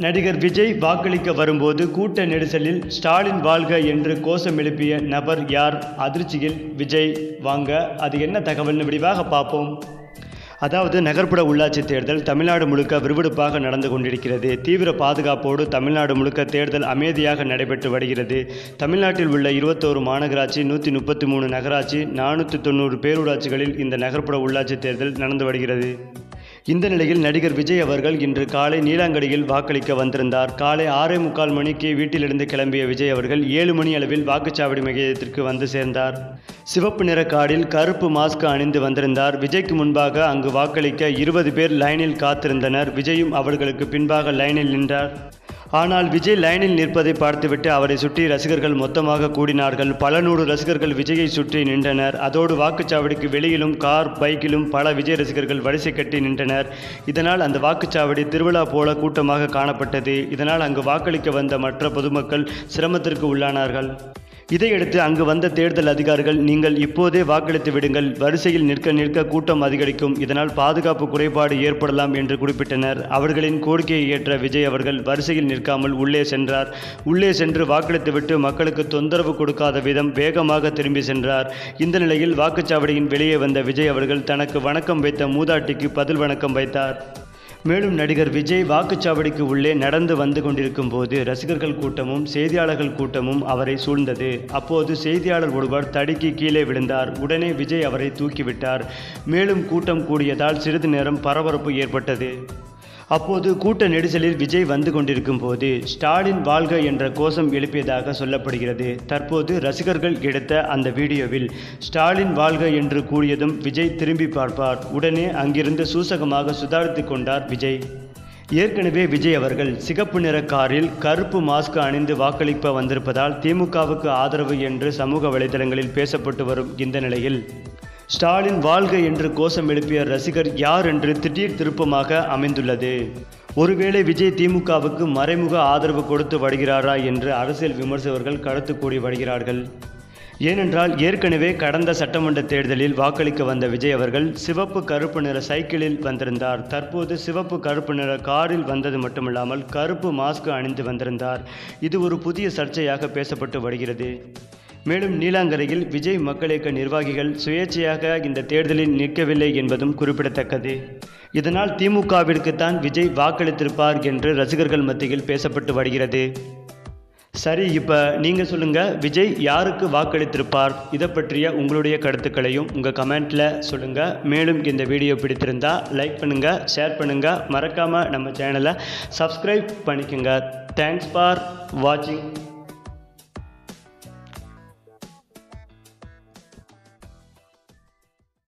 நடிகர் விஜய் வாக்களிக்க வரும்போது கூட்ட நெரிசலில் ஸ்டாலின் வாழ்க என்று கோஷம் எழுப்பிய நபர் யார் அதிர்ச்சியில் விஜய் வாங்க அது என்ன தகவல்னு விரிவாக பார்ப்போம் அதாவது நகர்ப்புற உள்ளாட்சி தேர்தல் தமிழ்நாடு முழுக்க விறுவிறுப்பாக நடந்து கொண்டிருக்கிறது தீவிர பாதுகாப்போடு தமிழ்நாடு முழுக்க தேர்தல் அமைதியாக நடைபெற்று வருகிறது தமிழ்நாட்டில் உள்ள இருபத்தோரு மாநகராட்சி நூற்றி முப்பத்தி மூணு நகராட்சி நானூற்றி தொண்ணூறு பேரூராட்சிகளில் இந்த நகர்ப்புற உள்ளாட்சி தேர்தல் நடந்து வருகிறது இந்த நிலையில் நடிகர் விஜய் அவர்கள் இன்று காலை நீலாங்கடியில் வாக்களிக்க வந்திருந்தார் காலை ஆறே முக்கால் மணிக்கு வீட்டிலிருந்து கிளம்பிய விஜய் அவர்கள் ஏழு மணி அளவில் வாக்குச்சாவடி மையத்திற்கு வந்து சேர்ந்தார் சிவப்பு நிற கார்டில் கருப்பு மாஸ்க் அணிந்து வந்திருந்தார் விஜய்க்கு முன்பாக அங்கு வாக்களிக்க இருபது பேர் லைனில் காத்திருந்தனர் விஜயும் அவர்களுக்கு பின்பாக லைனில் நின்றார் ஆனால் விஜய் லைனில் நிற்பதை பார்த்துவிட்டு அவரை சுற்றி ரசிகர்கள் மொத்தமாக கூடினார்கள் பல நூறு ரசிகர்கள் விஜயை சுற்றி நின்றனர் அதோடு வாக்குச்சாவடிக்கு வெளியிலும் கார் பைக்கிலும் பல விஜய் ரசிகர்கள் வரிசை கட்டி நின்றனர் இதனால் அந்த வாக்குச்சாவடி திருவிழா போல கூட்டமாக காணப்பட்டது இதனால் அங்கு வாக்களிக்க வந்த மற்ற பொதுமக்கள் சிரமத்திற்கு உள்ளானார்கள் இதையடுத்து அங்கு வந்த தேர்தல் அதிகாரிகள் நீங்கள் இப்போதே வாக்களித்து விடுங்கள் வரிசையில் நிற்க நிற்க கூட்டம் அதிகரிக்கும் இதனால் பாதுகாப்பு குறைபாடு ஏற்படலாம் என்று குறிப்பிட்டனர் அவர்களின் கோரிக்கையை ஏற்ற விஜய் அவர்கள் வரிசையில் நிற்காமல் உள்ளே சென்றார் உள்ளே சென்று வாக்களித்துவிட்டு மக்களுக்கு தொந்தரவு கொடுக்காத விதம் வேகமாக திரும்பி சென்றார் இந்த நிலையில் வாக்குச்சாவடியின் வெளியே வந்த விஜய் அவர்கள் தனக்கு வணக்கம் வைத்த மூதாட்டிக்கு பதில் வணக்கம் வைத்தார் மேலும் நடிகர் விஜய் வாக்குச்சாவடிக்கு உள்ளே நடந்து வந்து கொண்டிருக்கும் போது ரசிகர்கள் கூட்டமும் செய்தியாளர்கள் கூட்டமும் அவரை சூழ்ந்தது அப்போது செய்தியாளர் ஒருவர் தடுக்கி கீழே விழுந்தார் உடனே விஜய் அவரை தூக்கிவிட்டார் மேலும் கூட்டம் கூடியதால் சிறிது நேரம் பரபரப்பு ஏற்பட்டது அப்போது கூட்ட நெரிசலில் விஜய் வந்து கொண்டிருக்கும் போது ஸ்டாலின் வாழ்க என்ற கோஷம் எழுப்பியதாக சொல்லப்படுகிறது தற்போது ரசிகர்கள் எடுத்த அந்த வீடியோவில் ஸ்டாலின் வாழ்க என்று கூறியதும் விஜய் திரும்பி பார்ப்பார் உடனே அங்கிருந்து சூசகமாக சுதாரித்து கொண்டார் விஜய் ஏற்கனவே விஜய் அவர்கள் சிகப்பு நிற காரில் கருப்பு மாஸ்க் அணிந்து வாக்களிப்ப வந்திருப்பதால் திமுகவுக்கு ஆதரவு என்று சமூக வலைதளங்களில் பேசப்பட்டு வரும் இந்த நிலையில் ஸ்டாலின் வாழ்க என்று கோஷம் எழுப்பிய ரசிகர் யார் என்று திடீர் திருப்பமாக அமைந்துள்ளது ஒருவேளை விஜய் திமுகவுக்கு மறைமுக ஆதரவு கொடுத்து வருகிறாரா என்று அரசியல் விமர்சகர்கள் கருத்து கூறி வருகிறார்கள் ஏனென்றால் ஏற்கனவே கடந்த சட்டமன்ற தேர்தலில் வாக்களிக்க வந்த விஜய் அவர்கள் சிவப்பு கருப்பு நிற சைக்கிளில் வந்திருந்தார் தற்போது சிவப்பு கருப்பு நிற காரில் வந்தது மட்டுமில்லாமல் கருப்பு மாஸ்க் அணிந்து வந்திருந்தார் இது ஒரு புதிய சர்ச்சையாக பேசப்பட்டு வருகிறது மேலும் நீலாங்கரையில் விஜய் மக்கள் இயக்க நிர்வாகிகள் சுயேட்சையாக இந்த தேர்தலில் நிற்கவில்லை என்பதும் குறிப்பிடத்தக்கது இதனால் திமுகவிற்குத்தான் விஜய் வாக்களித்திருப்பார் என்று ரசிகர்கள் மத்தியில் பேசப்பட்டு வருகிறது சரி இப்போ நீங்கள் சொல்லுங்கள் விஜய் யாருக்கு வாக்களித்திருப்பார் இதை பற்றிய உங்களுடைய கருத்துக்களையும் உங்கள் கமெண்ட்டில் சொல்லுங்கள் மேலும் இந்த வீடியோ பிடித்திருந்தா லைக் பண்ணுங்கள் ஷேர் பண்ணுங்கள் மறக்காமல் நம்ம சேனலை சப்ஸ்கிரைப் பண்ணிக்கோங்க தேங்க்ஸ் ஃபார் வாட்சிங்